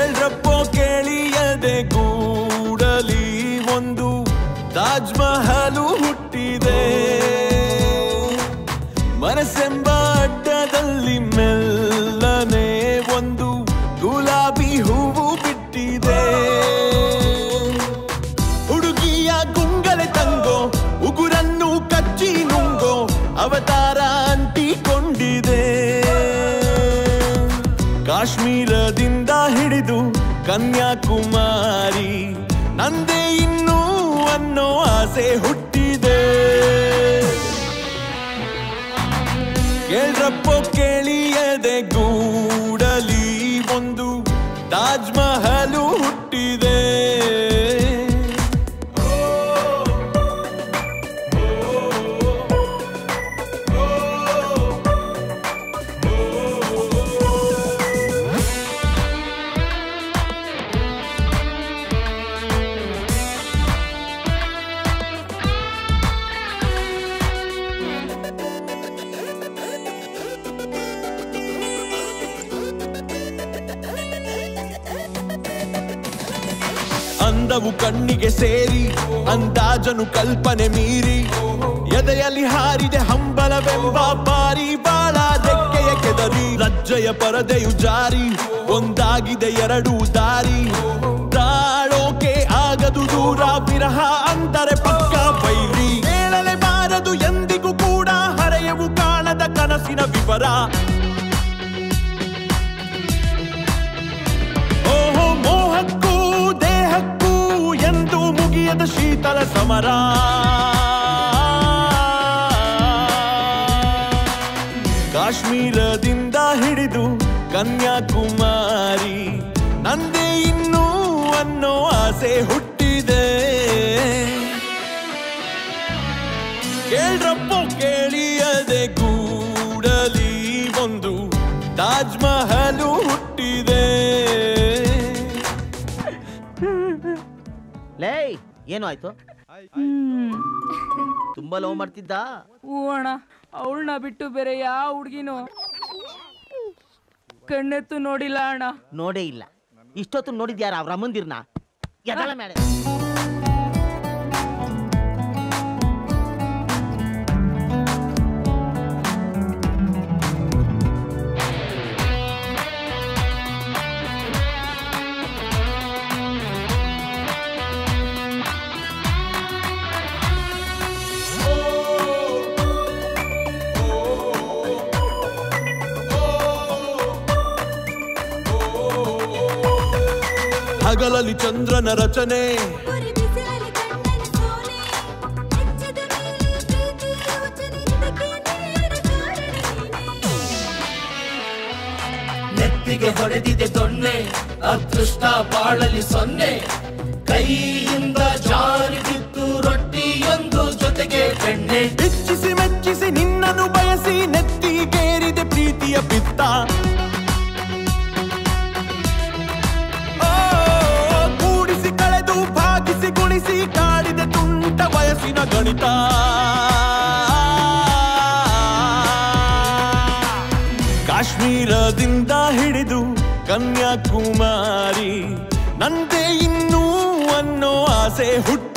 ಕೇಳ್ರಪ್ಪೋ ಕೇಳಿಯದೆ ಗೂಡಲಿ ಒಂದು ತಾಜ್ ಮಹಲು ಹುಟ್ಟಿದೆ ಮನಸ್ಸೆಂಬ ಅಡ್ಡದಲ್ಲಿ ಮೆಲ್ಲನೆ ಒಂದು ಗುಲಾಬಿ ಹೂವು ಬಿಟ್ಟಿದೆ ಹುಡುಗಿಯ ಗುಂಗಲೆ ತಂಗೋ ಉಗುರನ್ನು ಕಚ್ಚಿ ನುಂಗೋ ಅವತಾರ ಅಂಟಿಕೊಂಡಿದೆ ಕಾಶ್ಮೀರದಿಂದ ಹಿಡಿದು ಕನ್ಯಾಕುಮಾರಿ ನಂದೇ ಇನ್ನೂ ಅನ್ನೋ ಆಸೆ ಹುಟ್ಟಿದೆ ಕೇಳ್ರಪ್ಪೋ ಕೇಳಿಯದೆ ಗೂಡಲಿ ಒಂದು ತಾಜ್ ಮಹಲು ಹುಟ್ಟಿದೆ ಅಂದವು ಕಣ್ಣಿಗೆ ಸೇರಿ ಅಂದಾಜನು ಕಲ್ಪನೆ ಮೀರಿ ಎದೆಯಲ್ಲಿ ಹಾರಿದೆ ಹಂಬಲವೆಂಬ ಬಾರಿ ಬಾಳ ರೆಕ್ಕೆಯ ಕೆದರಿ ಲಜ್ಜೆಯ ಪರದೆಯು ಜಾರಿ ಒಂದಾಗಿದೆ ಎರಡು ದಾರಿ ತಾಳೋಕೆ ಆಗದು ದೂರ ವಿರಹ ಅಂದರೆ ಪಕ್ಕ ಬೈರಿ ಹೇಳಲೇಬಾರದು ಎಂದಿಗೂ ಕೂಡ ಹರೆಯವು ಕಾಣದ ಕನಸಿನ ವಿವರ ಓಹೋ ಮೋಹಕ್ಕೂ ದೇಹಕ್ಕೂ ಎಂದು ಮುಗಿಯದ ಶೀತಲ ಸಮರ ಕಾಶ್ಮೀರದಿಂದ ಹಿಡಿದು ಕನ್ಯಾಕುಮಾರಿ ನಂದೇ ಇನ್ನೂ ಅನ್ನೋ ಆಸೆ ಹುಟ್ಟಿದೆ ಕೇಳ್ರಪ್ಪೋ ಕೇಳಿಯದೆ ಗೂಡಲಿ ಒಂದು ತಾಜ್ ಮಹಲು ಹುಟ್ಟಿದೆ ಲೇ ಏನು ಆಯ್ತು ತುಂಬಾ ಲವ್ ಮಾಡ್ತಿದ್ದ ಹೂ ಅಣ್ಣ ಅವಳನ್ನ ಬಿಟ್ಟು ಬೇರೆ ಯಾವ ಹುಡ್ಗಿನೂ ಕಣ್ಣೆತ್ತು ನೋಡಿಲ್ಲ ಅಣ್ಣ ನೋಡೇ ಇಲ್ಲ ಇಷ್ಟೊತ್ತು ನೋಡಿದ್ಯಾರ ಅವ್ರ ಅಮ್ಮಂದಿರ್ನ ಎದಳ ಮೇಡ ಹಗಲಲ್ಲಿ ಚಂದ್ರನ ರಚನೆ ಉರಿ ಬಿಸಿಲಲ್ಲಿ ಕಣ್ಣನ ಸೋನೆ ಹೆಚ್ಚದ ಮೇಲೆ ಪ್ರೀತಿ ಯೋಚನೆ ಇದಕ್ಕೆ ನೇರ ಕಾರಣ ನೀನೇ ನೆತ್ತಿಗೆ ಹೊಡೆದಿದೆ ದೊಣ್ಣೆ ಅದೃಷ್ಟ ಬಾಳಲಿ ಸೊನ್ನೆ ಕೈಯಿಂದ ಜಾರಿ ಬಿದ್ದು ರೊಟ್ಟಿಯೊಂದು ಜೊತೆಗೆ ಬೆಣ್ಣೆ ಇಚ್ಛಿಸಿ ಮೆಚ್ಚಿಸಿ ನಿನ್ನನ್ನು ಬಯಸಿ ನೆತ್ತಿಗೇರಿದೆ ಪ್ರೀತಿಯ ಪಿತ್ತ ಓ, ಕೂಡಿಸಿ ಕಳೆದು ಭಾಗಿಸಿ ಗುಣಿಸಿ ಕಾಡಿದೆ ತುಂಟ ವಯಸ್ಸಿನ ಗಣಿತ ಕಾಶ್ಮೀರದಿಂದ ಹಿಡಿದು ಕನ್ಯಾಕುಮಾರಿ ನಂದೇ ಇನ್ನೂ ಅನ್ನೋ ಆಸೆ ಹುಟ್ಟ